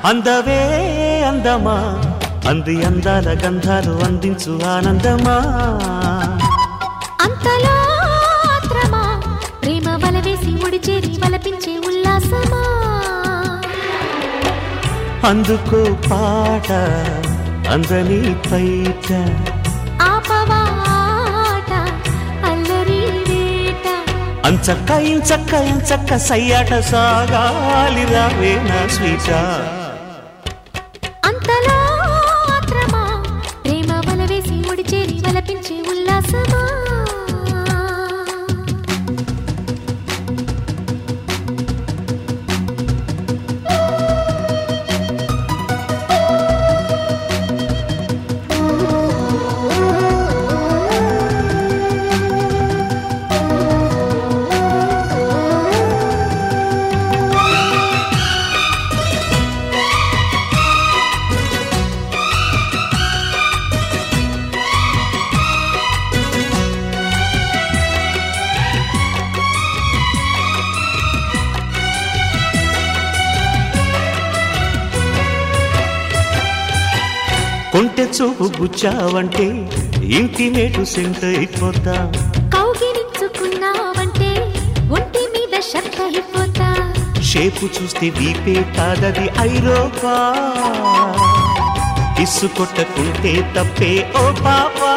అందవే అందమా అంది అందాల గంధాలు అందించు ఆనందమా అంతలో ఆత్రమా ప్రేమ వల వేసి ముడిచేరి వలపించే ఉల్లాసమా అందుకో పాట అందని పైట ఆపవాట అల్లరి వేట అంచక్క ఇంచక్క ఇంచక్క సయ్యాట సాగాలి రావే నా స్వీట అంతలో ఆత్రమా ప్రేమ వల వేసి ముడిచేరి వలపించే ఉల్లాసమా కొంటె చూపు గుచ్చావంటే ఇంటి మేటు సెంట్ అయిపోతా కౌగిలించుకున్నావంటే ఒంటి మీద షర్ట్ అయిపోతా షేపు చూస్తే వీపే కాదది ఐరోపా ఇస్సు కొట్టకుంటే తప్పే ఓ పాపా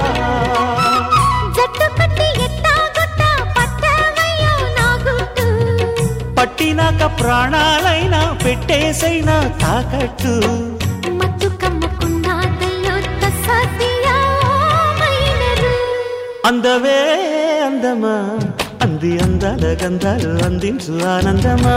జట్టు కట్టి ఎట్టా గొట్ట పట్టవయ్యో నా గుట్టు పట్టినాక ప్రాణాలైనా పెట్టేసైనా తాకట్టు మత్తు కమ్ముకున్నాదయ్యో తస్సాదియా మైనరు అందవే అందమా అంది అందాల గంధాలు అందించు ఆనందమా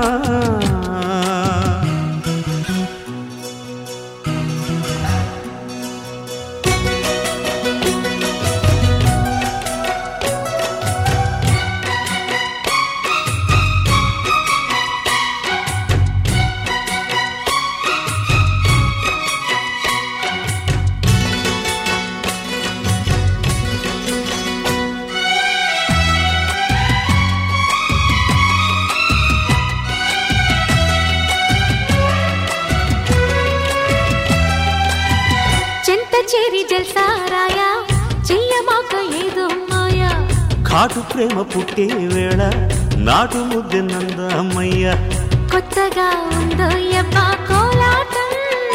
చెంత చేరి జల్సారాయా చెయ్యమాక ఏదో మాయా కాటు ప్రేమ పుట్టే వేళ నాటు ముద్దెనంద అమ్మయ్య కొత్తగా ఉందో యబ్బా కోలాటం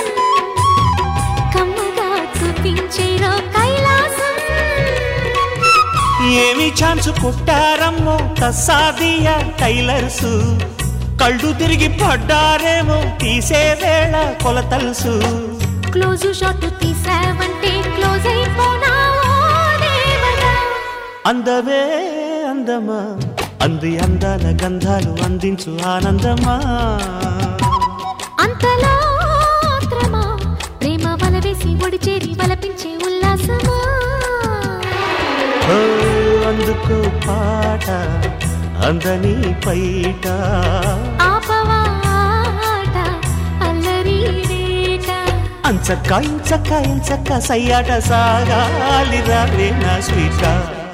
కమ్మగా చూపించేరో కైలాసం ఏమి ఛాన్స్ కొట్టారమ్మో తస్సాదియా టైలర్సు కళ్ళు తిరిగి పడ్డారేమో తీసే వేళ కొలతలుసు క్లోజు షాట్ తీసావంటే క్లోజ్ అయిపోనా ఓ దేవతా అందవే అందమా అంది అందాల గంధాలు అందించు ఆనందమా అంతలో ఆత్రమా ప్రేమ వల వేసి ఒడిచేరి వలపించే ఉల్లాసమా ఓ అందుకో పాట అందని పైట ఆపవాట అల్లరి వేట అంచక్క ఇంచక్క ఇంచక్క సయ్యాట సాగాలి రావే నా స్వీట